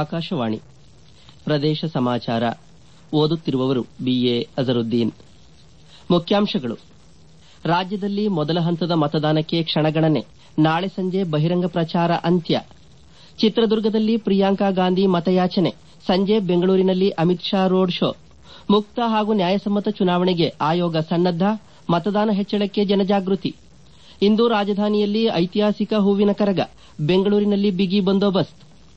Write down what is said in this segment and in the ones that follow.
ಆಕಾಶವಾಣಿ ಪ್ರದೇಶ ಸಮಾಚಾರ ಓದುತ್ತಿರುವವರು ಬಿಎ ಅಜರುದ್ದೀನ್ ಮುಖ್ಯಾಂಶಗಳು ರಾಜ್ಯದಲ್ಲಿ ಮೊದಲ ಹಂತದ ಮತದಾನಕ್ಕೆ ಕ್ಷಣಗಣನೆ ನಾಳೆ ಸಂಜೆ ಬಹಿರಂಗ ಪ್ರಚಾರ ಅಂತ್ಯ ಚಿತ್ರದುರ್ಗದಲ್ಲಿ ಪ್ರಿಯಾಂಕಾ ಗಾಂಧಿ ಮತಯಾಚನೆ ಸಂಜೆ ಬೆಂಗಳೂರಿನಲ್ಲಿ ಅಮಿತ್ ಶಾ ರೋಡ್ ಶೋ ಮುಕ್ತ ಹಾಗೂ ನ್ಯಾಯಸಮ್ಮತ ಚುನಾವಣೆಗೆ ಆಯೋಗ ಸನ್ನದ್ದ ಮತದಾನ ಹೆಚ್ಚಳಕ್ಕೆ ಜನಜಾಗೃತಿ ಇಂದು ರಾಜಧಾನಿಯಲ್ಲಿ ಐತಿಹಾಸಿಕ ಹೂವಿನ ಕರಗ ಬೆಂಗಳೂರಿನಲ್ಲಿ ಬಿಗಿ ಬಂದೋಬಸ್ತ್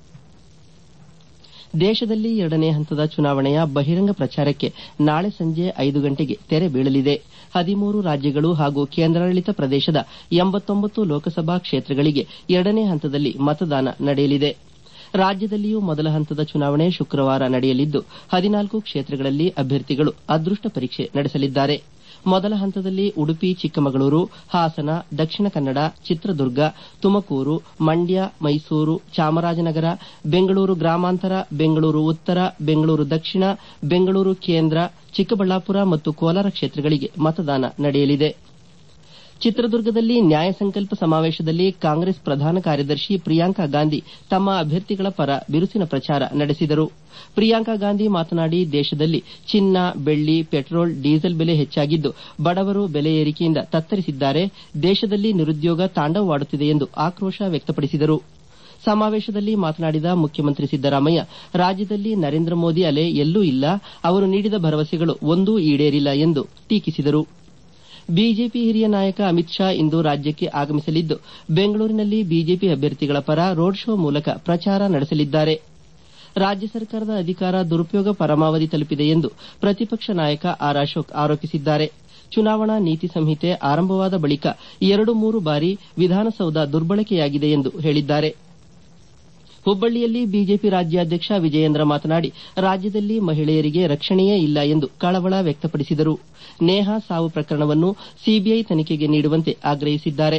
ದೇಶದಲ್ಲಿ ಎರಡನೇ ಹಂತದ ಚುನಾವಣೆಯ ಬಹಿರಂಗ ಪ್ರಚಾರಕ್ಕೆ ನಾಳೆ ಸಂಜೆ ಐದು ಗಂಟೆಗೆ ತೆರೆ ಬೀಳಲಿದೆ ಹದಿಮೂರು ರಾಜ್ಯಗಳು ಹಾಗೂ ಕೇಂದ್ರಾಡಳಿತ ಪ್ರದೇಶದ ಎಂಬತ್ತೊಂಬತ್ತು ಲೋಕಸಭಾ ಕ್ಷೇತ್ರಗಳಿಗೆ ಎರಡನೇ ಹಂತದಲ್ಲಿ ಮತದಾನ ನಡೆಯಲಿದೆ ರಾಜ್ಯದಲ್ಲಿಯೂ ಮೊದಲ ಹಂತದ ಚುನಾವಣೆ ಶುಕ್ರವಾರ ನಡೆಯಲಿದ್ದು ಹದಿನಾಲ್ಕು ಕ್ಷೇತ್ರಗಳಲ್ಲಿ ಅಭ್ಯರ್ಥಿಗಳು ಅದೃಷ್ಟ ಪರೀಕ್ಷೆ ನಡೆಸಲಿದ್ದಾರೆ ಮೊದಲ ಹಂತದಲ್ಲಿ ಉಡುಪಿ ಚಿಕ್ಕಮಗಳೂರು ಹಾಸನ ದಕ್ಷಿಣ ಕನ್ನಡ ಚಿತ್ರದುರ್ಗ ತುಮಕೂರು ಮಂಡ್ಯ ಮೈಸೂರು ಚಾಮರಾಜನಗರ ಬೆಂಗಳೂರು ಗ್ರಾಮಾಂತರ ಬೆಂಗಳೂರು ಉತ್ತರ ಬೆಂಗಳೂರು ದಕ್ಷಿಣ ಬೆಂಗಳೂರು ಕೇಂದ್ರ ಚಿಕ್ಕಬಳ್ಳಾಪುರ ಮತ್ತು ಕೋಲಾರ ಕ್ಷೇತ್ರಗಳಿಗೆ ಮತದಾನ ನಡೆಯಲಿದೆ ಚಿತ್ರದುರ್ಗದಲ್ಲಿ ನ್ಯಾಯ ಸಂಕಲ್ಪ ಸಮಾವೇಶದಲ್ಲಿ ಕಾಂಗ್ರೆಸ್ ಪ್ರಧಾನ ಕಾರ್ಯದರ್ಶಿ ಪ್ರಿಯಾಂಕಾ ಗಾಂಧಿ ತಮ್ಮ ಅಭ್ಯರ್ಥಿಗಳ ಪರ ಬಿರುಸಿನ ಪ್ರಚಾರ ನಡೆಸಿದರು ಪ್ರಿಯಾಂಕಾ ಗಾಂಧಿ ಮಾತನಾಡಿ ದೇಶದಲ್ಲಿ ಚಿನ್ನ ಬೆಳ್ಳಿ ಪೆಟ್ರೋಲ್ ಡೀಸೆಲ್ ಬೆಲೆ ಹೆಚ್ಚಾಗಿದ್ದು ಬಡವರು ಬೆಲೆ ಏರಿಕೆಯಿಂದ ತತ್ತರಿಸಿದ್ದಾರೆ ದೇಶದಲ್ಲಿ ನಿರುದ್ಯೋಗ ತಾಂಡವವಾಡುತ್ತಿದೆ ಎಂದು ಆಕ್ರೋಶ ವ್ಯಕ್ತಪಡಿಸಿದರು ಸಮಾವೇಶದಲ್ಲಿ ಮಾತನಾಡಿದ ಮುಖ್ಯಮಂತ್ರಿ ಸಿದ್ದರಾಮಯ್ಯ ರಾಜ್ಯದಲ್ಲಿ ನರೇಂದ್ರ ಮೋದಿ ಅಲೆ ಎಲ್ಲೂ ಇಲ್ಲ ಅವರು ನೀಡಿದ ಭರವಸೆಗಳು ಒಂದೂ ಈಡೇರಿಲ್ಲ ಎಂದು ಟೀಕಿಸಿದರು ಬಿಜೆಪಿ ಹಿರಿಯ ನಾಯಕ ಅಮಿತ್ ಶಾ ಇಂದು ರಾಜ್ಯಕ್ಕೆ ಆಗಮಿಸಲಿದ್ದು ಬೆಂಗಳೂರಿನಲ್ಲಿ ಬಿಜೆಪಿ ಅಭ್ಯರ್ಥಿಗಳ ಪರ ರೋಡ್ ಶೋ ಮೂಲಕ ಪ್ರಚಾರ ನಡೆಸಲಿದ್ದಾರೆ ರಾಜ್ಯ ಸರ್ಕಾರದ ಅಧಿಕಾರ ದುರುಪಯೋಗ ಪರಮಾವಧಿ ತಲುಪಿದೆ ಎಂದು ಪ್ರತಿಪಕ್ಷ ನಾಯಕ ಆರ್ ಅಶೋಕ್ ಆರೋಪಿಸಿದ್ದಾರೆ ಚುನಾವಣಾ ನೀತಿ ಸಂಹಿತೆ ಆರಂಭವಾದ ಬಳಿಕ ಎರಡು ಮೂರು ಬಾರಿ ವಿಧಾನಸೌಧ ದುರ್ಬಳಕೆಯಾಗಿದೆ ಎಂದು ಹೇಳಿದ್ದಾರೆ ಹುಬ್ಬಳ್ಳಿಯಲ್ಲಿ ಬಿಜೆಪಿ ರಾಜ್ಯಾಧ್ಯಕ್ಷ ವಿಜಯೇಂದ್ರ ಮಾತನಾಡಿ ರಾಜ್ಯದಲ್ಲಿ ಮಹಿಳೆಯರಿಗೆ ರಕ್ಷಣೆಯೇ ಇಲ್ಲ ಎಂದು ಕಳವಳ ವ್ಯಕ್ತಪಡಿಸಿದರು ನೇಹಾ ಸಾವು ಪ್ರಕರಣವನ್ನು ಸಿಬಿಐ ತನಿಖೆಗೆ ನೀಡುವಂತೆ ಆಗ್ರಹಿಸಿದ್ದಾರೆ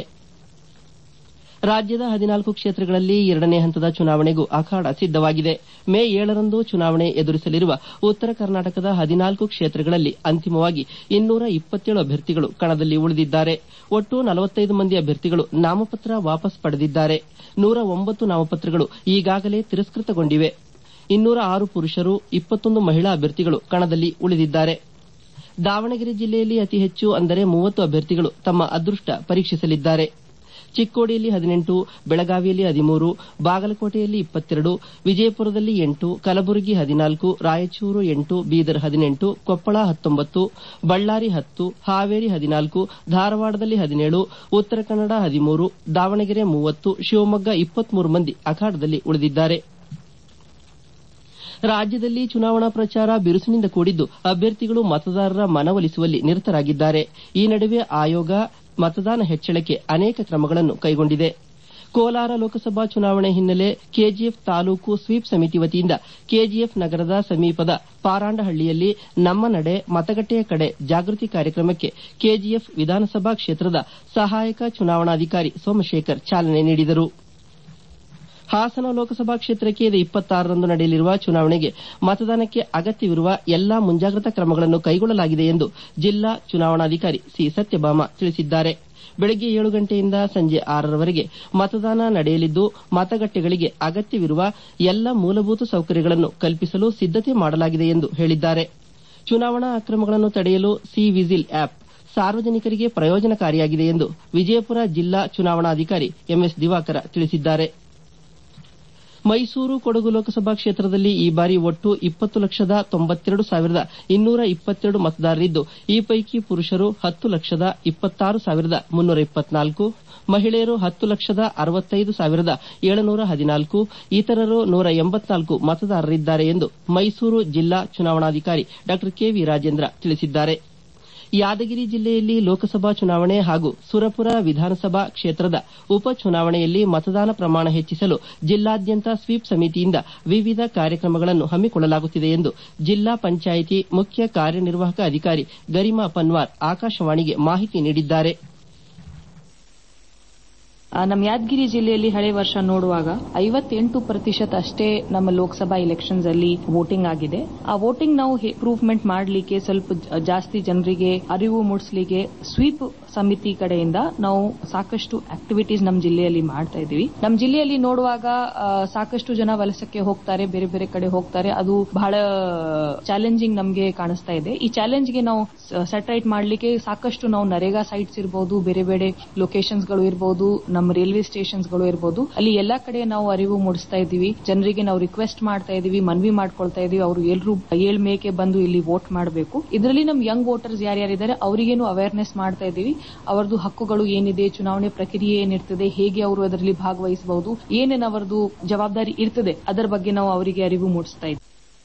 ರಾಜ್ಯದ ಹದಿನಾಲ್ಕು ಕ್ಷೇತ್ರಗಳಲ್ಲಿ ಎರಡನೇ ಹಂತದ ಚುನಾವಣೆಗೂ ಅಖಾಡ ಸಿದ್ದವಾಗಿದೆ ಮೇ ಏಳರಂದು ಚುನಾವಣೆ ಎದುರಿಸಲಿರುವ ಉತ್ತರ ಕರ್ನಾಟಕದ ಹದಿನಾಲ್ಕು ಕ್ಷೇತ್ರಗಳಲ್ಲಿ ಅಂತಿಮವಾಗಿ ಇನ್ನೂರ ಇಪ್ಪತ್ತೇಳು ಅಭ್ಯರ್ಥಿಗಳು ಕಣದಲ್ಲಿ ಉಳಿದಿದ್ದಾರೆ ಒಟ್ಟು ನಲವತ್ತೈದು ಮಂದಿ ಅಭ್ಯರ್ಥಿಗಳು ನಾಮಪತ್ರ ವಾಪಸ್ ಪಡೆದಿದ್ದಾರೆ ನೂರ ಒಂಬತ್ತು ನಾಮಪತ್ರಗಳು ಈಗಾಗಲೇ ತಿರಸ್ಕೃತಗೊಂಡಿವೆ ಇನ್ನೂರ ಆರು ಪುರುಷರು ಇಪ್ಪತ್ತೊಂದು ಮಹಿಳಾ ಅಭ್ಯರ್ಥಿಗಳು ಕಣದಲ್ಲಿ ಉಳಿದಿದ್ದಾರೆ ದಾವಣಗೆರೆ ಜಿಲ್ಲೆಯಲ್ಲಿ ಅತಿ ಹೆಚ್ಚು ಅಂದರೆ ಮೂವತ್ತು ಅಭ್ಯರ್ಥಿಗಳು ತಮ್ಮ ಅದೃಷ್ಟ ಪರೀಕ್ಷಿಸಲಿದ್ದಾರೆ ಚಿಕ್ಕೋಡಿಯಲ್ಲಿ ಹದಿನೆಂಟು ಬೆಳಗಾವಿಯಲ್ಲಿ ಹದಿಮೂರು ಬಾಗಲಕೋಟೆಯಲ್ಲಿ ಇಪ್ಪತ್ತೆರಡು ವಿಜಯಪುರದಲ್ಲಿ ಎಂಟು ಕಲಬುರಗಿ ಹದಿನಾಲ್ಕು ರಾಯಚೂರು ಎಂಟು ಬೀದರ್ ಹದಿನೆಂಟು ಕೊಪ್ಪಳ ಹತ್ತೊಂಬತ್ತು ಬಳ್ಳಾರಿ ಹತ್ತು ಹಾವೇರಿ ಹದಿನಾಲ್ಕು ಧಾರವಾಡದಲ್ಲಿ ಹದಿನೇಳು ಉತ್ತರ ಕನ್ನಡ ಹದಿಮೂರು ದಾವಣಗೆರೆ ಮೂವತ್ತು ಶಿವಮೊಗ್ಗ ಇಪ್ಪತ್ಮೂರು ಮಂದಿ ಅಖಾಡದಲ್ಲಿ ಉಳಿದಿದ್ದಾರೆ ರಾಜ್ಯದಲ್ಲಿ ಚುನಾವಣಾ ಪ್ರಚಾರ ಬಿರುಸಿನಿಂದ ಕೂಡಿದ್ದು ಅಭ್ಯರ್ಥಿಗಳು ಮತದಾರರ ಮನವೊಲಿಸುವಲ್ಲಿ ನಿರತರಾಗಿದ್ದಾರೆ ಈ ನಡುವೆ ಆಯೋಗ ಮತದಾನ ಹೆಚ್ಚಳಕ್ಕೆ ಅನೇಕ ಕ್ರಮಗಳನ್ನು ಕೈಗೊಂಡಿದೆ ಕೋಲಾರ ಲೋಕಸಭಾ ಚುನಾವಣೆ ಹಿನ್ನೆಲೆ ಕೆಜಿಎಫ್ ತಾಲೂಕು ಸ್ವೀಪ್ ಸಮಿತಿ ವತಿಯಿಂದ ಕೆಜಿಎಫ್ ನಗರದ ಸಮೀಪದ ಪಾರಾಂಡಹಳ್ಳಿಯಲ್ಲಿ ನಮ್ಮ ನಡೆ ಮತಗಟ್ಟೆಯ ಕಡೆ ಜಾಗೃತಿ ಕಾರ್ಯಕ್ರಮಕ್ಕೆ ಕೆಜಿಎಫ್ ವಿಧಾನಸಭಾ ಕ್ಷೇತ್ರದ ಸಹಾಯಕ ಚುನಾವಣಾಧಿಕಾರಿ ಸೋಮಶೇಖರ್ ಚಾಲನೆ ನೀಡಿದರು ಹಾಸನ ಲೋಕಸಭಾ ಕ್ಷೇತ್ರಕ್ಕೆ ಇಪ್ಪತ್ತಾರರಂದು ನಡೆಯಲಿರುವ ಚುನಾವಣೆಗೆ ಮತದಾನಕ್ಕೆ ಅಗತ್ಯವಿರುವ ಎಲ್ಲಾ ಮುಂಜಾಗ್ರತಾ ಕ್ರಮಗಳನ್ನು ಕೈಗೊಳ್ಳಲಾಗಿದೆ ಎಂದು ಜಿಲ್ಲಾ ಚುನಾವಣಾಧಿಕಾರಿ ಸಿ ಸತ್ಯಭಾಮ ತಿಳಿಸಿದ್ದಾರೆ ಬೆಳಗ್ಗೆ ಏಳು ಗಂಟೆಯಿಂದ ಸಂಜೆ ಆರರವರೆಗೆ ಮತದಾನ ನಡೆಯಲಿದ್ದು ಮತಗಟ್ಟೆಗಳಿಗೆ ಅಗತ್ಯವಿರುವ ಎಲ್ಲ ಮೂಲಭೂತ ಸೌಕರ್ಯಗಳನ್ನು ಕಲ್ಪಿಸಲು ಸಿದ್ದತೆ ಮಾಡಲಾಗಿದೆ ಎಂದು ಹೇಳಿದ್ದಾರೆ ಚುನಾವಣಾ ಅಕ್ರಮಗಳನ್ನು ತಡೆಯಲು ಸಿ ವಿಜಿಲ್ ಆಪ್ ಸಾರ್ವಜನಿಕರಿಗೆ ಪ್ರಯೋಜನಕಾರಿಯಾಗಿದೆ ಎಂದು ವಿಜಯಪುರ ಜಿಲ್ಲಾ ಚುನಾವಣಾಧಿಕಾರಿ ಎಂಎಸ್ ದಿವಾಕರ ತಿಳಿಸಿದ್ದಾರೆ ಮೈಸೂರು ಕೊಡಗು ಲೋಕಸಭಾ ಕ್ಷೇತ್ರದಲ್ಲಿ ಈ ಬಾರಿ ಒಟ್ಟು ಇಪ್ಪತ್ತು ಲಕ್ಷದ ತೊಂಬತ್ತೆರಡು ಸಾವಿರದ ಇನ್ನೂರ ಇಪ್ಪತ್ತೆರಡು ಮತದಾರರಿದ್ದು ಈ ಪೈಕಿ ಪುರುಷರು ಹತ್ತು ಲಕ್ಷದ ಇಪ್ಪತ್ತಾರು ಸಾವಿರದ ಮುನ್ನೂರ ಇಪ್ಪತ್ನಾಲ್ಕು ಮಹಿಳೆಯರು ಹತ್ತು ಲಕ್ಷದ ಅರವತ್ತೈದು ಸಾವಿರದ ಏಳುನೂರ ಹದಿನಾಲ್ಕು ಇತರರು ನೂರ ಎಂಬತ್ನಾಲ್ಕು ಮತದಾರರಿದ್ದಾರೆ ಎಂದು ಮೈಸೂರು ಜಿಲ್ಲಾ ಚುನಾವಣಾಧಿಕಾರಿ ಡಾ ಕೆವಿ ರಾಜೇಂದ್ರ ತಿಳಿಸಿದ್ದಾರೆ ಯಾದಗಿರಿ ಜಿಲ್ಲೆಯಲ್ಲಿ ಲೋಕಸಭಾ ಚುನಾವಣೆ ಹಾಗೂ ಸುರಪುರ ವಿಧಾನಸಭಾ ಕ್ಷೇತ್ರದ ಉಪ ಚುನಾವಣೆಯಲ್ಲಿ ಮತದಾನ ಪ್ರಮಾಣ ಹೆಚ್ಚಿಸಲು ಜಿಲ್ಲಾದ್ಯಂತ ಸ್ವೀಪ್ ಸಮಿತಿಯಿಂದ ವಿವಿಧ ಕಾರ್ಯಕ್ರಮಗಳನ್ನು ಹಮ್ಮಿಕೊಳ್ಳಲಾಗುತ್ತಿದೆ ಎಂದು ಜಿಲ್ಲಾ ಪಂಚಾಯಿತಿ ಮುಖ್ಯ ಕಾರ್ಯನಿರ್ವಾಹಕ ಅಧಿಕಾರಿ ಗರಿಮಾ ಪನ್ವಾರ್ ಆಕಾಶವಾಣಿಗೆ ಮಾಹಿತಿ ನೀಡಿದ್ದಾರೆ ನಮ್ಮ ಯಾದಗಿರಿ ಜಿಲ್ಲೆಯಲ್ಲಿ ಹಳೆ ವರ್ಷ ನೋಡುವಾಗ ಐವತ್ತೆಂಟು ಪ್ರತಿಶತ ಅಷ್ಟೇ ನಮ್ಮ ಲೋಕಸಭಾ ಎಲೆಕ್ಷನ್ಸ್ ಅಲ್ಲಿ ವೋಟಿಂಗ್ ಆಗಿದೆ ಆ ವೋಟಿಂಗ್ ನಾವು ಇಂಪ್ರೂವ್ಮೆಂಟ್ ಮಾಡಲಿಕ್ಕೆ ಸ್ವಲ್ಪ ಜಾಸ್ತಿ ಜನರಿಗೆ ಅರಿವು ಮೂಡಿಸಲಿಕ್ಕೆ ಸ್ವೀಪ್ ಸಮಿತಿ ಕಡೆಯಿಂದ ನಾವು ಸಾಕಷ್ಟು ಆಕ್ಟಿವಿಟೀಸ್ ನಮ್ಮ ಜಿಲ್ಲೆಯಲ್ಲಿ ಮಾಡ್ತಾ ಇದೀವಿ ನಮ್ಮ ಜಿಲ್ಲೆಯಲ್ಲಿ ನೋಡುವಾಗ ಸಾಕಷ್ಟು ಜನ ವಲಸಕ್ಕೆ ಹೋಗ್ತಾರೆ ಬೇರೆ ಬೇರೆ ಕಡೆ ಹೋಗ್ತಾರೆ ಅದು ಬಹಳ ಚಾಲೆಂಜಿಂಗ್ ನಮಗೆ ಕಾಣಿಸ್ತಾ ಇದೆ ಈ ಚಾಲೆಂಜ್ಗೆ ನಾವು ಸೆಟರೇಟ್ ಮಾಡಲಿಕ್ಕೆ ಸಾಕಷ್ಟು ನಾವು ನರೇಗಾ ಸೈಟ್ಸ್ ಇರಬಹುದು ಬೇರೆ ಬೇರೆ ಲೊಕೇಶನ್ಸ್ಗಳು ಇರಬಹುದು ನಮ್ಮ ರೈಲ್ವೆ ಸ್ಟೇಷನ್ಸ್ಗಳು ಇರಬಹುದು ಅಲ್ಲಿ ಎಲ್ಲಾ ಕಡೆ ನಾವು ಅರಿವು ಮೂಡಿಸ್ತಾ ಇದ್ದೀವಿ ಜನರಿಗೆ ನಾವು ರಿಕ್ವೆಸ್ಟ್ ಮಾಡ್ತಾ ಇದೀವಿ ಮನವಿ ಮಾಡ್ಕೊಳ್ತಾ ಇದೀವಿ ಅವರು ಎಲ್ಲರೂ ಏಳ್ ಮೇಕೆ ಬಂದು ಇಲ್ಲಿ ವೋಟ್ ಮಾಡಬೇಕು ಇದರಲ್ಲಿ ನಮ್ ಯಂಗ್ ವೋಟರ್ಸ್ ಯಾರ್ಯಾರಿದ್ದಾರೆ ಅವರಿಗೇನು ಅವೇರ್ನೆಸ್ ಮಾಡ್ತಾ ಇದೀವಿ ಅವರದು ಹಕ್ಕುಗಳು ಏನಿದೆ ಚುನಾವಣೆ ಪ್ರಕ್ರಿಯೆ ಏನಿರ್ತದೆ ಹೇಗೆ ಅವರು ಅದರಲ್ಲಿ ಭಾಗವಹಿಸಬಹುದು ಏನೇನು ಅವರದು ಜವಾಬ್ದಾರಿ ಇರ್ತದೆ ಅದರ ಬಗ್ಗೆ ನಾವು ಅವರಿಗೆ ಅರಿವು ಮೂಡಿಸ್ತಾ ಇದ್ದೀವಿ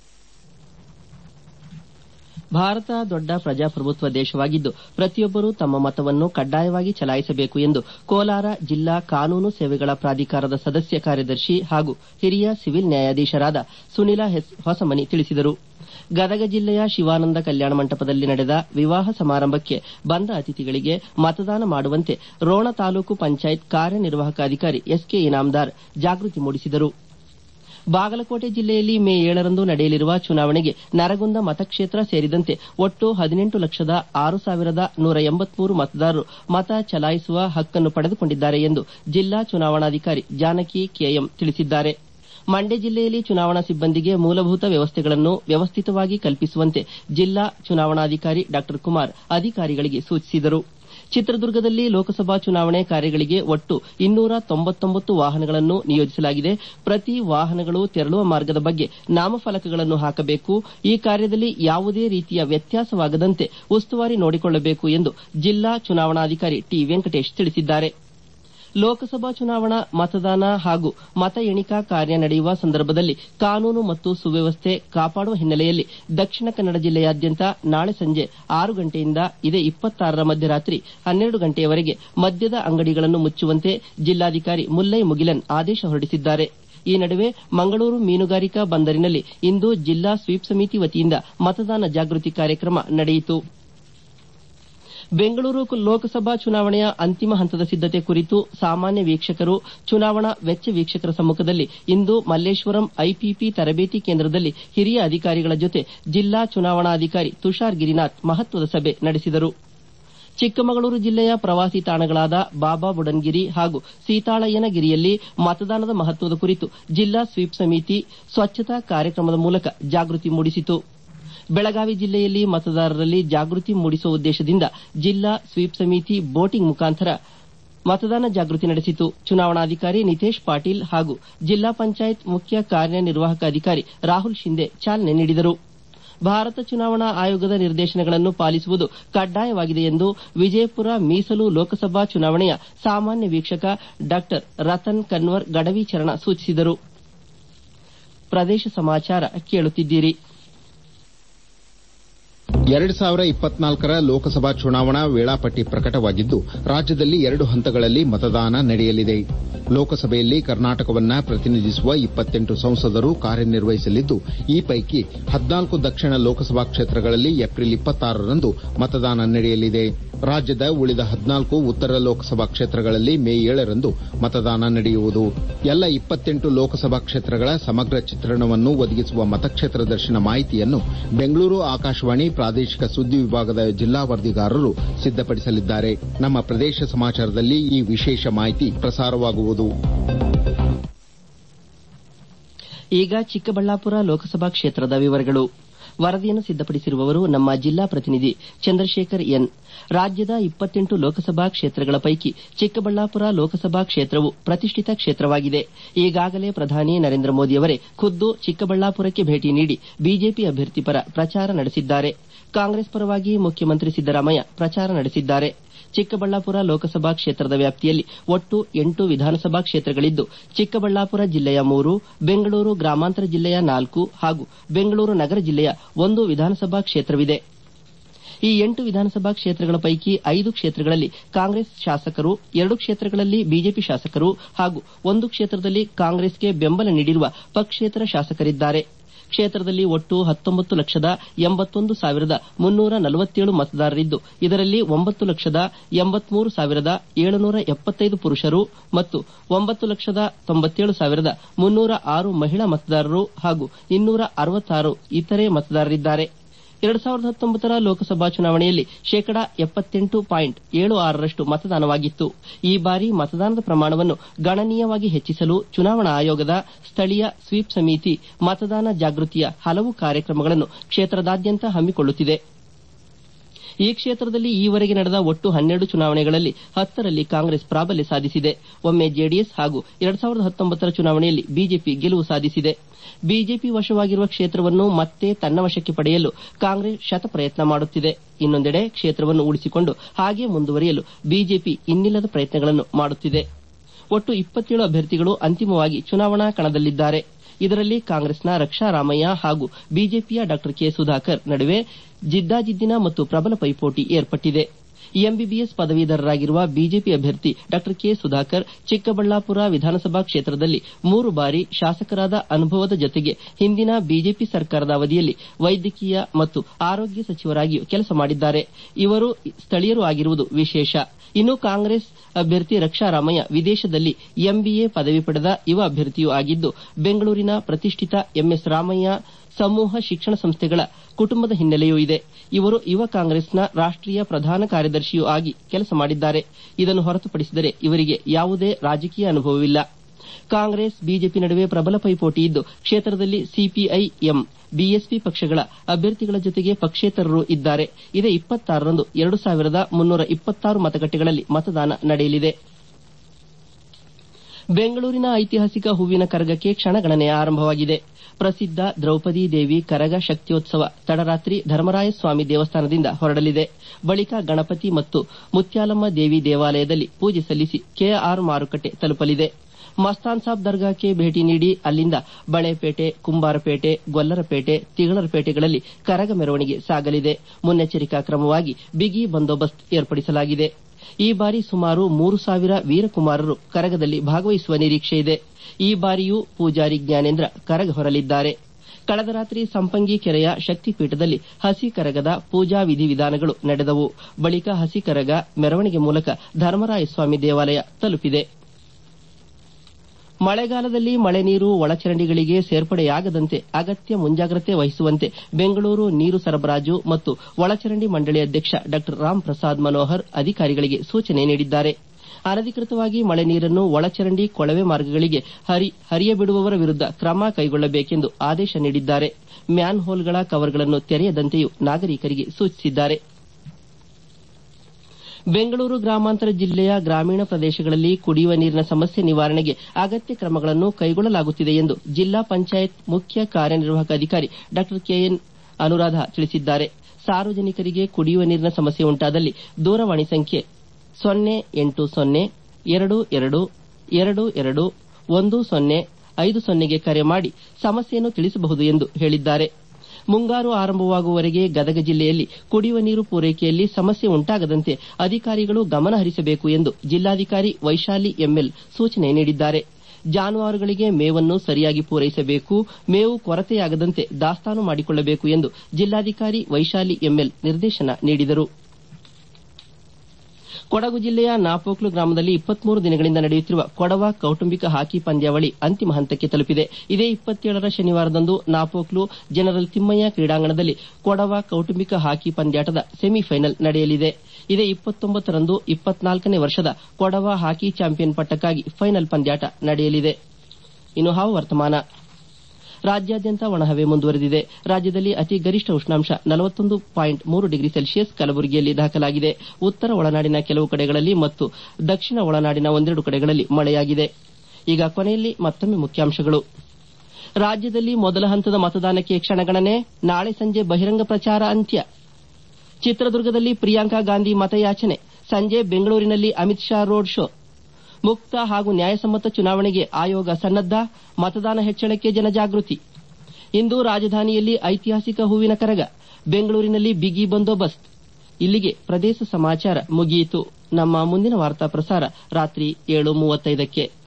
ಭಾರತ ದೊಡ್ಡ ಪ್ರಜಾಪ್ರಭುತ್ವ ದೇಶವಾಗಿದ್ದು ಪ್ರತಿಯೊಬ್ಬರೂ ತಮ್ಮ ಮತವನ್ನು ಕಡ್ಡಾಯವಾಗಿ ಚಲಾಯಿಸಬೇಕು ಎಂದು ಕೋಲಾರ ಜಿಲ್ಲಾ ಕಾನೂನು ಸೇವೆಗಳ ಪ್ರಾಧಿಕಾರದ ಸದಸ್ಯ ಕಾರ್ಯದರ್ಶಿ ಹಾಗೂ ಹಿರಿಯ ಸಿವಿಲ್ ನ್ಯಾಯಾಧೀಶರಾದ ಸುನಿಲಾ ಹೊಸಮನಿ ತಿಳಿಸಿದರು ಗದಗ ಜಿಲ್ಲೆಯ ಶಿವಾನಂದ ಕಲ್ಯಾಣ ಮಂಟಪದಲ್ಲಿ ನಡೆದ ವಿವಾಹ ಸಮಾರಂಭಕ್ಕೆ ಬಂದ ಅತಿಥಿಗಳಿಗೆ ಮತದಾನ ಮಾಡುವಂತೆ ರೋಣ ತಾಲೂಕು ಪಂಚಾಯತ್ ಕಾರ್ಯನಿರ್ವಾಹಕ ಅಧಿಕಾರಿ ಎಸ್ಕೆ ಇನಾಮದಾರ್ ಜಾಗೃತಿ ಮೂಡಿಸಿದರು ಬಾಗಲಕೋಟೆ ಜಿಲ್ಲೆಯಲ್ಲಿ ಮೇ ಏಳರಂದು ನಡೆಯಲಿರುವ ಚುನಾವಣೆಗೆ ನರಗುಂದ ಮತಕ್ಷೇತ್ರ ಸೇರಿದಂತೆ ಒಟ್ಟು ಹದಿನೆಂಟು ಲಕ್ಷದ ಆರು ಸಾವಿರದ ನೂರ ಎಂಬತ್ಮೂರು ಮತದಾರರು ಮತ ಚಲಾಯಿಸುವ ಹಕ್ಕನ್ನು ಪಡೆದುಕೊಂಡಿದ್ದಾರೆ ಎಂದು ಜಿಲ್ಲಾ ಚುನಾವಣಾಧಿಕಾರಿ ಜಾನಕಿ ಕೆಎಂ ತಿಳಿಸಿದ್ದಾರೆ ಮಂಡ್ಯ ಜಿಲ್ಲೆಯಲ್ಲಿ ಚುನಾವಣಾ ಸಿಬ್ಬಂದಿಗೆ ಮೂಲಭೂತ ವ್ಯವಸ್ಥೆಗಳನ್ನು ವ್ಯವಸ್ಥಿತವಾಗಿ ಕಲ್ಪಿಸುವಂತೆ ಜಿಲ್ಲಾ ಚುನಾವಣಾಧಿಕಾರಿ ಡಾ ಕುಮಾರ್ ಅಧಿಕಾರಿಗಳಿಗೆ ಸೂಚಿಸಿದರು ಚಿತ್ರದುರ್ಗದಲ್ಲಿ ಲೋಕಸಭಾ ಚುನಾವಣೆ ಕಾರ್ಯಗಳಿಗೆ ಒಟ್ಟು ಇನ್ನೂರ ತೊಂಬತ್ತೊಂಬತ್ತು ವಾಹನಗಳನ್ನು ನಿಯೋಜಿಸಲಾಗಿದೆ ಪ್ರತಿ ವಾಹನಗಳು ತೆರಳುವ ಮಾರ್ಗದ ಬಗ್ಗೆ ನಾಮಫಲಕಗಳನ್ನು ಹಾಕಬೇಕು ಈ ಕಾರ್ಯದಲ್ಲಿ ಯಾವುದೇ ರೀತಿಯ ವ್ಯತ್ಯಾಸವಾಗದಂತೆ ಉಸ್ತುವಾರಿ ನೋಡಿಕೊಳ್ಳಬೇಕು ಎಂದು ಜಿಲ್ಲಾ ಚುನಾವಣಾಧಿಕಾರಿ ಟಿ ವೆಂಕಟೇಶ್ ತಿಳಿಸಿದ್ದಾರೆ ಲೋಕಸಭಾ ಚುನಾವಣಾ ಮತದಾನ ಹಾಗೂ ಮತ ಎಣಿಕಾ ಕಾರ್ಯ ನಡೆಯುವ ಸಂದರ್ಭದಲ್ಲಿ ಕಾನೂನು ಮತ್ತು ಸುವ್ಯವಸ್ಥೆ ಕಾಪಾಡುವ ಹಿನ್ನೆಲೆಯಲ್ಲಿ ದಕ್ಷಿಣ ಕನ್ನಡ ಜಿಲ್ಲೆಯಾದ್ಯಂತ ನಾಳೆ ಸಂಜೆ ಆರು ಗಂಟೆಯಿಂದ ಇದೇ ಇಪ್ಪತ್ತಾರರ ಮಧ್ಯರಾತ್ರಿ ಹನ್ನೆರಡು ಗಂಟೆಯವರೆಗೆ ಮದ್ಯದ ಅಂಗಡಿಗಳನ್ನು ಮುಚ್ಚುವಂತೆ ಜಿಲ್ಲಾಧಿಕಾರಿ ಮುಲ್ಲೈ ಮುಗಿಲನ್ ಆದೇಶ ಹೊರಡಿಸಿದ್ದಾರೆ ಈ ನಡುವೆ ಮಂಗಳೂರು ಮೀನುಗಾರಿಕಾ ಬಂದರಿನಲ್ಲಿ ಇಂದು ಜಿಲ್ಲಾ ಸ್ವೀಪ್ ಸಮಿತಿ ವತಿಯಿಂದ ಮತದಾನ ಜಾಗೃತಿ ಕಾರ್ಯಕ್ರಮ ನಡೆಯಿತು ಬೆಂಗಳೂರು ಲೋಕಸಭಾ ಚುನಾವಣೆಯ ಅಂತಿಮ ಹಂತದ ಸಿದ್ದತೆ ಕುರಿತು ಸಾಮಾನ್ಯ ವೀಕ್ಷಕರು ಚುನಾವಣಾ ವೆಚ್ಚ ವೀಕ್ಷಕರ ಸಮ್ಮುಖದಲ್ಲಿ ಇಂದು ಮಲ್ಲೇಶ್ವರಂ ಐಪಿಪಿ ತರಬೇತಿ ಕೇಂದ್ರದಲ್ಲಿ ಹಿರಿಯ ಅಧಿಕಾರಿಗಳ ಜೊತೆ ಜಿಲ್ಲಾ ಚುನಾವಣಾಧಿಕಾರಿ ತುಷಾರ್ ಗಿರಿನಾಥ್ ಮಹತ್ವದ ಸಭೆ ನಡೆಸಿದರು ಚಿಕ್ಕಮಗಳೂರು ಜಿಲ್ಲೆಯ ಪ್ರವಾಸಿ ತಾಣಗಳಾದ ಬಾಬಾ ಬುಡನ್ಗಿರಿ ಹಾಗೂ ಸೀತಾಳಯ್ಯನಗಿರಿಯಲ್ಲಿ ಮತದಾನದ ಮಹತ್ವದ ಕುರಿತು ಜಿಲ್ಲಾ ಸ್ವೀಪ್ ಸಮಿತಿ ಸ್ವಚ್ಛತಾ ಕಾರ್ಯಕ್ರಮದ ಮೂಲಕ ಜಾಗೃತಿ ಮೂಡಿಸಿತು ಬೆಳಗಾವಿ ಜಿಲ್ಲೆಯಲ್ಲಿ ಮತದಾರರಲ್ಲಿ ಜಾಗೃತಿ ಮೂಡಿಸುವ ಉದ್ದೇಶದಿಂದ ಜಿಲ್ಲಾ ಸ್ವೀಪ್ ಸಮಿತಿ ಬೋಟಿಂಗ್ ಮುಖಾಂತರ ಮತದಾನ ಜಾಗೃತಿ ನಡೆಸಿತು ಚುನಾವಣಾಧಿಕಾರಿ ನಿತೇಶ್ ಪಾಟೀಲ್ ಹಾಗೂ ಜಿಲ್ಲಾ ಪಂಚಾಯತ್ ಮುಖ್ಯ ಕಾರ್ಯನಿರ್ವಾಹಕ ಅಧಿಕಾರಿ ರಾಹುಲ್ ಶಿಂದೆ ಚಾಲನೆ ನೀಡಿದರು ಭಾರತ ಚುನಾವಣಾ ಆಯೋಗದ ನಿರ್ದೇಶನಗಳನ್ನು ಪಾಲಿಸುವುದು ಕಡ್ಡಾಯವಾಗಿದೆ ಎಂದು ವಿಜಯಪುರ ಮೀಸಲು ಲೋಕಸಭಾ ಚುನಾವಣೆಯ ಸಾಮಾನ್ಯ ವೀಕ್ಷಕ ಡಾ ರತನ್ ಕನ್ವರ್ ಗಡವಿ ಚರಣ ಸೂಚಿಸಿದರು ಪ್ರದೇಶ ಸಮಾಚಾರ ಕೇಳುತ್ತಿದ್ದೀರಿ ಎರಡು ಸಾವಿರ ಇಪ್ಪತ್ನಾಲ್ಕರ ಲೋಕಸಭಾ ಚುನಾವಣಾ ವೇಳಾಪಟ್ಟಿ ಪ್ರಕಟವಾಗಿದ್ದು ರಾಜ್ಯದಲ್ಲಿ ಎರಡು ಹಂತಗಳಲ್ಲಿ ಮತದಾನ ನಡೆಯಲಿದೆ ಲೋಕಸಭೆಯಲ್ಲಿ ಕರ್ನಾಟಕವನ್ನ ಪ್ರತಿನಿಧಿಸುವ ಇಪ್ಪತ್ತೆಂಟು ಸಂಸದರು ಕಾರ್ಯನಿರ್ವಹಿಸಲಿದ್ದು ಈ ಪೈಕಿ ಹದಿನಾಲ್ಕು ದಕ್ಷಿಣ ಲೋಕಸಭಾ ಕ್ಷೇತ್ರಗಳಲ್ಲಿ ಏಪ್ರಿಲ್ ಇಪ್ಪತ್ತಾರರಂದು ಮತದಾನ ನಡೆಯಲಿದೆ ರಾಜ್ಯದ ಉಳಿದ ಹದಿನಾಲ್ಕು ಉತ್ತರ ಲೋಕಸಭಾ ಕ್ಷೇತ್ರಗಳಲ್ಲಿ ಮೇ ಏಳರಂದು ಮತದಾನ ನಡೆಯುವುದು ಎಲ್ಲ ಇಪ್ಪತ್ತೆಂಟು ಲೋಕಸಭಾ ಕ್ಷೇತ್ರಗಳ ಸಮಗ್ರ ಚಿತ್ರಣವನ್ನು ಒದಗಿಸುವ ಮತಕ್ಷೇತ್ರ ದರ್ಶನ ಮಾಹಿತಿಯನ್ನು ಬೆಂಗಳೂರು ಆಕಾಶವಾಣಿ ಪ್ರಾದೇಶಿಕ ಸುದ್ದಿ ವಿಭಾಗದ ಜಿಲ್ಲಾ ವರದಿಗಾರರು ಸಿದ್ದಪಡಿಸಲಿದ್ದಾರೆ ನಮ್ಮ ಪ್ರದೇಶ ಸಮಾಚಾರದಲ್ಲಿ ಈ ವಿಶೇಷ ಮಾಹಿತಿ ಪ್ರಸಾರವಾಗುವುದು ಈಗ ಚಿಕ್ಕಬಳ್ಳಾಪುರ ಲೋಕಸಭಾ ಕ್ಷೇತ್ರದ ವಿವರಗಳು ವರದಿಯನ್ನು ಸಿದ್ದಪಡಿಸಿರುವವರು ನಮ್ಮ ಜಿಲ್ಲಾ ಪ್ರತಿನಿಧಿ ಚಂದ್ರಶೇಖರ್ ಎನ್ ರಾಜ್ಯದ ಇಪ್ಪತ್ತೆಂಟು ಲೋಕಸಭಾ ಕ್ಷೇತ್ರಗಳ ಪೈಕಿ ಚಿಕ್ಕಬಳ್ಳಾಪುರ ಲೋಕಸಭಾ ಕ್ಷೇತ್ರವು ಪ್ರತಿಷ್ಠಿತ ಕ್ಷೇತ್ರವಾಗಿದೆ ಈಗಾಗಲೇ ಪ್ರಧಾನಿ ನರೇಂದ್ರ ಮೋದಿಯವರೇ ಖುದ್ದು ಚಿಕ್ಕಬಳ್ಳಾಪುರಕ್ಕೆ ಭೇಟಿ ನೀಡಿ ಬಿಜೆಪಿ ಅಭ್ಯರ್ಥಿ ಪರ ಪ್ರಚಾರ ನಡೆಸಿದ್ದಾರೆ ಕಾಂಗ್ರೆಸ್ ಪರವಾಗಿ ಮುಖ್ಯಮಂತ್ರಿ ಸಿದ್ದರಾಮಯ್ಯ ಪ್ರಚಾರ ನಡೆಸಿದ್ದಾರೆ ಚಿಕ್ಕಬಳ್ಳಾಪುರ ಲೋಕಸಭಾ ಕ್ಷೇತ್ರದ ವ್ಯಾಪ್ತಿಯಲ್ಲಿ ಒಟ್ಟು ಎಂಟು ವಿಧಾನಸಭಾ ಕ್ಷೇತ್ರಗಳಿದ್ದು ಚಿಕ್ಕಬಳ್ಳಾಪುರ ಜಿಲ್ಲೆಯ ಮೂರು ಬೆಂಗಳೂರು ಗ್ರಾಮಾಂತರ ಜಿಲ್ಲೆಯ ನಾಲ್ಕು ಹಾಗೂ ಬೆಂಗಳೂರು ನಗರ ಜಿಲ್ಲೆಯ ಒಂದು ವಿಧಾನಸಭಾ ಕ್ಷೇತ್ರವಿದೆ ಈ ಎಂಟು ವಿಧಾನಸಭಾ ಕ್ಷೇತ್ರಗಳ ಪೈಕಿ ಐದು ಕ್ಷೇತ್ರಗಳಲ್ಲಿ ಕಾಂಗ್ರೆಸ್ ಶಾಸಕರು ಎರಡು ಕ್ಷೇತ್ರಗಳಲ್ಲಿ ಬಿಜೆಪಿ ಶಾಸಕರು ಹಾಗೂ ಒಂದು ಕ್ಷೇತ್ರದಲ್ಲಿ ಕಾಂಗ್ರೆಸ್ಗೆ ಬೆಂಬಲ ನೀಡಿರುವ ಪಕ್ಷೇತರ ಶಾಸಕರಿದ್ದಾರೆ ಕ್ಷೇತ್ರದಲ್ಲಿ ಒಟ್ಟು ಹತ್ತೊಂಬತ್ತು ಲಕ್ಷದ ಎಂಬತ್ತೊಂದು ಸಾವಿರದ ಮುನ್ನೂರ ನಲವತ್ತೇಳು ಮತದಾರರಿದ್ದು ಇದರಲ್ಲಿ ಒಂಬತ್ತು ಲಕ್ಷದ ಎಂಬತ್ಮೂರು ಸಾವಿರದ ಏಳುನೂರ ಎಪ್ಪತ್ತೈದು ಪುರುಷರು ಮತ್ತು ಒಂಬತ್ತು ಲಕ್ಷದ ತೊಂಬತ್ತೇಳು ಸಾವಿರದ ಮುನ್ನೂರ ಆರು ಮಹಿಳಾ ಮತದಾರರು ಹಾಗೂ ಇನ್ನೂರ ಅರವತ್ತಾರು ಇತರೆ ಮತದಾರರಿದ್ದಾರೆ ಎರಡು ಸಾವಿರದ ಹತ್ತೊಂಬತ್ತರ ಲೋಕಸಭಾ ಚುನಾವಣೆಯಲ್ಲಿ ಶೇಕಡಾ ಎಪ್ಪತ್ತೆಂಟು ಪಾಯಿಂಟ್ ಏಳು ಆರರಷ್ಟು ಮತದಾನವಾಗಿತ್ತು ಈ ಬಾರಿ ಮತದಾನದ ಪ್ರಮಾಣವನ್ನು ಗಣನೀಯವಾಗಿ ಹೆಚ್ಚಿಸಲು ಚುನಾವಣಾ ಆಯೋಗದ ಸ್ಥಳೀಯ ಸ್ವೀಪ್ ಸಮಿತಿ ಮತದಾನ ಜಾಗೃತಿಯ ಹಲವು ಕಾರ್ಯಕ್ರಮಗಳನ್ನು ಕ್ಷೇತ್ರದಾದ್ಯಂತ ಹಮ್ಮಿಕೊಳ್ಳುತ್ತಿದೆ ಈ ಕ್ಷೇತ್ರದಲ್ಲಿ ಈವರೆಗೆ ನಡೆದ ಒಟ್ಟು ಹನ್ನೆರಡು ಚುನಾವಣೆಗಳಲ್ಲಿ ಹತ್ತರಲ್ಲಿ ಕಾಂಗ್ರೆಸ್ ಪ್ರಾಬಲ್ಯ ಸಾಧಿಸಿದೆ ಒಮ್ಮೆ ಜೆಡಿಎಸ್ ಹಾಗೂ ಎರಡ್ ಸಾವಿರದ ಹತ್ತೊಂಬತ್ತರ ಚುನಾವಣೆಯಲ್ಲಿ ಬಿಜೆಪಿ ಗೆಲುವು ಸಾಧಿಸಿದೆ ಬಿಜೆಪಿ ವಶವಾಗಿರುವ ಕ್ಷೇತ್ರವನ್ನು ಮತ್ತೆ ತನ್ನ ವಶಕ್ಕೆ ಪಡೆಯಲು ಕಾಂಗ್ರೆಸ್ ಶತಪ್ರಯತ್ನ ಮಾಡುತ್ತಿದೆ ಇನ್ನೊಂದೆಡೆ ಕ್ಷೇತ್ರವನ್ನು ಉಳಿಸಿಕೊಂಡು ಹಾಗೆ ಮುಂದುವರಿಯಲು ಬಿಜೆಪಿ ಇನ್ನಿಲ್ಲದ ಪ್ರಯತ್ನಗಳನ್ನು ಮಾಡುತ್ತಿದೆ ಒಟ್ಟು ಇಪ್ಪತ್ತೇಳು ಅಭ್ಯರ್ಥಿಗಳು ಅಂತಿಮವಾಗಿ ಚುನಾವಣಾ ಕಣದಲ್ಲಿದ್ದಾರೆ ಇದರಲ್ಲಿ ಕಾಂಗ್ರೆಸ್ನ ರಕ್ಷಾ ರಾಮಯ್ಯ ಹಾಗೂ ಬಿಜೆಪಿಯ ಡಾ ಕೆ ಸುಧಾಕರ್ ನಡುವೆ ಜಿದ್ದಾಜಿದ್ದಿನ ಮತ್ತು ಪ್ರಬಲ ಪೈಪೋಟಿ ಏರ್ಪಟ್ಟಿದೆ ಎಂಬಿಬಿಎಸ್ ಪದವೀಧರರಾಗಿರುವ ಬಿಜೆಪಿ ಅಭ್ಯರ್ಥಿ ಡಾ ಕೆ ಸುಧಾಕರ್ ಚಿಕ್ಕಬಳ್ಳಾಪುರ ವಿಧಾನಸಭಾ ಕ್ಷೇತ್ರದಲ್ಲಿ ಮೂರು ಬಾರಿ ಶಾಸಕರಾದ ಅನುಭವದ ಜೊತೆಗೆ ಹಿಂದಿನ ಬಿಜೆಪಿ ಸರ್ಕಾರದ ಅವಧಿಯಲ್ಲಿ ವೈದ್ಯಕೀಯ ಮತ್ತು ಆರೋಗ್ಯ ಸಚಿವರಾಗಿಯೂ ಕೆಲಸ ಮಾಡಿದ್ದಾರೆ ಇವರು ಸ್ಥಳೀಯರು ಆಗಿರುವುದು ವಿಶೇಷ ಇನ್ನು ಕಾಂಗ್ರೆಸ್ ಅಭ್ಯರ್ಥಿ ರಕ್ಷಾ ರಾಮಯ್ಯ ವಿದೇಶದಲ್ಲಿ ಎಂಬಿಎ ಪದವಿ ಪಡೆದ ಯುವ ಅಭ್ಯರ್ಥಿಯೂ ಆಗಿದ್ದು ಬೆಂಗಳೂರಿನ ಪ್ರತಿಷ್ಠಿತ ಎಂಎಸ್ ರಾಮಯ್ಯ ಸಮೂಹ ಶಿಕ್ಷಣ ಸಂಸ್ಥೆಗಳ ಕುಟುಂಬದ ಹಿನ್ನೆಲೆಯೂ ಇದೆ ಇವರು ಯುವ ಕಾಂಗ್ರೆಸ್ನ ರಾಷ್ಟೀಯ ಪ್ರಧಾನ ಕಾರ್ಯದರ್ಶಿಯೂ ಆಗಿ ಕೆಲಸ ಮಾಡಿದ್ದಾರೆ ಇದನ್ನು ಹೊರತುಪಡಿಸಿದರೆ ಇವರಿಗೆ ಯಾವುದೇ ರಾಜಕೀಯ ಅನುಭವವಿಲ್ಲ ಕಾಂಗ್ರೆಸ್ ಬಿಜೆಪಿ ನಡುವೆ ಪ್ರಬಲ ಪೈಪೋಟಿ ಇದ್ದು ಕ್ಷೇತ್ರದಲ್ಲಿ ಸಿಪಿಐ ಎಂ ಬಿಎಸ್ಪಿ ಪಕ್ಷಗಳ ಅಭ್ಯರ್ಥಿಗಳ ಜೊತೆಗೆ ಪಕ್ಷೇತರರು ಇದ್ದಾರೆ ಇದೇ ಇಪ್ಪತ್ತಾರರಂದು ಎರಡು ಸಾವಿರದ ಮುನ್ನೂರ ಇಪ್ಪತ್ತಾರು ಮತಗಟ್ಟೆಗಳಲ್ಲಿ ಮತದಾನ ನಡೆಯಲಿದೆ ಬೆಂಗಳೂರಿನ ಐತಿಹಾಸಿಕ ಹೂವಿನ ಕರಗಕ್ಕೆ ಕ್ಷಣಗಣನೆ ಆರಂಭವಾಗಿದೆ ಪ್ರಸಿದ್ದ ದ್ರೌಪದಿ ದೇವಿ ಕರಗ ಶಕ್ತಿಯೋತ್ಸವ ತಡರಾತ್ರಿ ಧರ್ಮರಾಯ ಸ್ವಾಮಿ ದೇವಸ್ಥಾನದಿಂದ ಹೊರಡಲಿದೆ ಬಳಿಕ ಗಣಪತಿ ಮತ್ತು ಮುತ್ಯಾಲಮ್ಮ ದೇವಿ ದೇವಾಲಯದಲ್ಲಿ ಪೂಜೆ ಸಲ್ಲಿಸಿ ಕೆಆರ್ ಮಾರುಕಟ್ಟೆ ತಲುಪಲಿದೆ ಮಸ್ತಾನ್ ಸಾಬ್ ದರ್ಗಾಕ್ಕೆ ಭೇಟಿ ನೀಡಿ ಅಲ್ಲಿಂದ ಬಳೆಪೇಟೆ ಕುಂಬಾರಪೇಟೆ ಗೊಲ್ಲರಪೇಟೆ ತಿಗಳರಪೇಟೆಗಳಲ್ಲಿ ಕರಗ ಮೆರವಣಿಗೆ ಸಾಗಲಿದೆ ಮುನ್ನೆಚ್ಚರಿಕಾ ಕ್ರಮವಾಗಿ ಬಿಗಿ ಬಂದೋಬಸ್ತ್ ಏರ್ಪಡಿಸಲಾಗಿದೆ ಈ ಬಾರಿ ಸುಮಾರು ಮೂರು ಸಾವಿರ ವೀರಕುಮಾರರು ಕರಗದಲ್ಲಿ ಭಾಗವಹಿಸುವ ನಿರೀಕ್ಷೆ ಇದೆ ಈ ಬಾರಿಯೂ ಪೂಜಾರಿ ಜ್ಞಾನೇಂದ್ರ ಕರಗ ಹೊರಲಿದ್ದಾರೆ ಕಳೆದ ರಾತ್ರಿ ಸಂಪಂಗಿ ಕೆರೆಯ ಶಕ್ತಿಪೀಠದಲ್ಲಿ ಹಸಿ ಕರಗದ ಪೂಜಾ ವಿಧಿವಿಧಾನಗಳು ನಡೆದವು ಬಳಿಕ ಹಸಿ ಕರಗ ಮೆರವಣಿಗೆ ಮೂಲಕ ಧರ್ಮರಾಯಸ್ವಾಮಿ ದೇವಾಲಯ ತಲುಪಿದೆ ಮಳೆಗಾಲದಲ್ಲಿ ಮಳೆ ನೀರು ಒಳಚರಂಡಿಗಳಿಗೆ ಸೇರ್ಪಡೆಯಾಗದಂತೆ ಅಗತ್ಯ ಮುಂಜಾಗ್ರತೆ ವಹಿಸುವಂತೆ ಬೆಂಗಳೂರು ನೀರು ಸರಬರಾಜು ಮತ್ತು ಒಳಚರಂಡಿ ಮಂಡಳಿ ಅಧ್ಯಕ್ಷ ಡಾ ರಾಮ್ ಪ್ರಸಾದ್ ಮನೋಹರ್ ಅಧಿಕಾರಿಗಳಿಗೆ ಸೂಚನೆ ನೀಡಿದ್ದಾರೆ ಅನಧಿಕೃತವಾಗಿ ಮಳೆ ನೀರನ್ನು ಒಳಚರಂಡಿ ಕೊಳವೆ ಮಾರ್ಗಗಳಿಗೆ ಹರಿಯಬಿಡುವವರ ವಿರುದ್ದ ಕ್ರಮ ಕೈಗೊಳ್ಳಬೇಕೆಂದು ಆದೇಶ ನೀಡಿದ್ದಾರೆ ಮ್ಯಾನ್ ಹೋಲ್ಗಳ ಕವರ್ಗಳನ್ನು ತೆರೆಯದಂತೆಯೂ ನಾಗರಿಕರಿಗೆ ಸೂಚಿಸಿದ್ದಾರೆ ಬೆಂಗಳೂರು ಗ್ರಾಮಾಂತರ ಜಿಲ್ಲೆಯ ಗ್ರಾಮೀಣ ಪ್ರದೇಶಗಳಲ್ಲಿ ಕುಡಿಯುವ ನೀರಿನ ಸಮಸ್ಯೆ ನಿವಾರಣೆಗೆ ಅಗತ್ಯ ಕ್ರಮಗಳನ್ನು ಕೈಗೊಳ್ಳಲಾಗುತ್ತಿದೆ ಎಂದು ಜಿಲ್ಲಾ ಪಂಚಾಯತ್ ಮುಖ್ಯ ಕಾರ್ಯನಿರ್ವಾಹಕ ಅಧಿಕಾರಿ ಡಾ ಕೆಎನ್ ಅನುರಾಧ ತಿಳಿಸಿದ್ದಾರೆ ಸಾರ್ವಜನಿಕರಿಗೆ ಕುಡಿಯುವ ನೀರಿನ ಸಮಸ್ಯೆ ಉಂಟಾದಲ್ಲಿ ದೂರವಾಣಿ ಸಂಖ್ಯೆ ಸೊನ್ನೆ ಎಂಟು ಸೊನ್ನೆ ಎರಡು ಎರಡು ಎರಡು ಎರಡು ಒಂದು ಸೊನ್ನೆ ಐದು ಸೊನ್ನೆಗೆ ಕರೆ ಮಾಡಿ ಸಮಸ್ಯೆಯನ್ನು ತಿಳಿಸಬಹುದು ಎಂದು ಹೇಳಿದ್ದಾರೆ ಮುಂಗಾರು ಆರಂಭವಾಗುವವರೆಗೆ ಗದಗ ಜಿಲ್ಲೆಯಲ್ಲಿ ಕುಡಿಯುವ ನೀರು ಪೂರೈಕೆಯಲ್ಲಿ ಸಮಸ್ಯೆ ಉಂಟಾಗದಂತೆ ಅಧಿಕಾರಿಗಳು ಗಮನ ಹರಿಸಬೇಕು ಎಂದು ಜಿಲ್ಲಾಧಿಕಾರಿ ವೈಶಾಲಿ ಎಂಎಲ್ ಸೂಚನೆ ನೀಡಿದ್ದಾರೆ ಜಾನುವಾರುಗಳಿಗೆ ಮೇವನ್ನು ಸರಿಯಾಗಿ ಪೂರೈಸಬೇಕು ಮೇವು ಕೊರತೆಯಾಗದಂತೆ ದಾಸ್ತಾನು ಮಾಡಿಕೊಳ್ಳಬೇಕು ಎಂದು ಜಿಲ್ಲಾಧಿಕಾರಿ ವೈಶಾಲಿ ಎಂಎಲ್ ನಿರ್ದೇಶನ ನೀಡಿದರು ಕೊಡಗು ಜಿಲ್ಲೆಯ ನಾಪೋಕ್ಲು ಗ್ರಾಮದಲ್ಲಿ ಇಪ್ಪತ್ಮೂರು ದಿನಗಳಿಂದ ನಡೆಯುತ್ತಿರುವ ಕೊಡವ ಕೌಟುಂಬಿಕ ಹಾಕಿ ಪಂದ್ಯಾವಳಿ ಅಂತಿಮ ಹಂತಕ್ಕೆ ತಲುಪಿದೆ ಇದೇ ಇಪ್ಪತ್ತೇಳರ ಶನಿವಾರದಂದು ನಾಪೋಕ್ಲು ಜನರಲ್ ತಿಮ್ಮಯ್ಯ ಕ್ರೀಡಾಂಗಣದಲ್ಲಿ ಕೊಡವ ಕೌಟುಂಬಿಕ ಹಾಕಿ ಪಂದ್ಯಾಟದ ಸೆಮಿಫೈನಲ್ ನಡೆಯಲಿದೆ ಇದೇ ಇಪ್ಪತ್ತೊಂಬತ್ತರಂದು ಇಪ್ಪತ್ನಾಲ್ಕನೇ ವರ್ಷದ ಕೊಡವ ಹಾಕಿ ಚಾಂಪಿಯನ್ ಪಟ್ಟಕ್ಕಾಗಿ ಫೈನಲ್ ಪಂದ್ಯಾಟ ನಡೆಯಲಿದೆ ಇನ್ನು ಹವಾವರ್ತಮಾನ ರಾಜ್ಯಾದ್ಯಂತ ಒಣಹವೆ ಮುಂದುವರೆದಿದೆ ರಾಜ್ಯದಲ್ಲಿ ಅತಿ ಗರಿಷ್ಠ ಉಷ್ಣಾಂಶ ನಲವತ್ತೊಂದು ಪಾಯಿಂಟ್ ಮೂರು ಡಿಗ್ರಿ ಸೆಲ್ಸಿಯಸ್ ಕಲಬುರಗಿಯಲ್ಲಿ ದಾಖಲಾಗಿದೆ ಉತ್ತರ ಒಳನಾಡಿನ ಕೆಲವು ಕಡೆಗಳಲ್ಲಿ ಮತ್ತು ದಕ್ಷಿಣ ಒಳನಾಡಿನ ಒಂದೆರಡು ಕಡೆಗಳಲ್ಲಿ ಮಳೆಯಾಗಿದೆ ಈಗ ಕೊನೆಯಲ್ಲಿ ಮತ್ತೊಮ್ಮೆ ಮುಖ್ಯಾಂಶಗಳು ರಾಜ್ಯದಲ್ಲಿ ಮೊದಲ ಹಂತದ ಮತದಾನಕ್ಕೆ ಕ್ಷಣಗಣನೆ ನಾಳೆ ಸಂಜೆ ಬಹಿರಂಗ ಪ್ರಚಾರ ಅಂತ್ಯ ಚಿತ್ರದುರ್ಗದಲ್ಲಿ ಪ್ರಿಯಾಂಕಾ ಗಾಂಧಿ ಮತಯಾಚನೆ ಸಂಜೆ ಬೆಂಗಳೂರಿನಲ್ಲಿ ಅಮಿತ್ ಶಾ ರೋಡ್ ಶೋ ಮುಕ್ತ ಹಾಗೂ ನ್ಯಾಯಸಮ್ಮತ ಚುನಾವಣೆಗೆ ಆಯೋಗ ಸನ್ನದ್ದ ಮತದಾನ ಹೆಚ್ಚಳಕ್ಕೆ ಜನಜಾಗೃತಿ ಇಂದು ರಾಜಧಾನಿಯಲ್ಲಿ ಐತಿಹಾಸಿಕ ಹೂವಿನ ಕರಗ ಬೆಂಗಳೂರಿನಲ್ಲಿ ಬಿಗಿ ಬಂದೋಬಸ್ತ್ ಇಲ್ಲಿಗೆ ಪ್ರದೇಶ ಸಮಾಚಾರ ಮುಗಿಯಿತು ನಮ್ಮ ಮುಂದಿನ ವಾರ್ತಾ ಪ್ರಸಾರ ರಾತ್ರಿ ಏಳು ಮೂವತ್ತೈದಕ್ಕೆ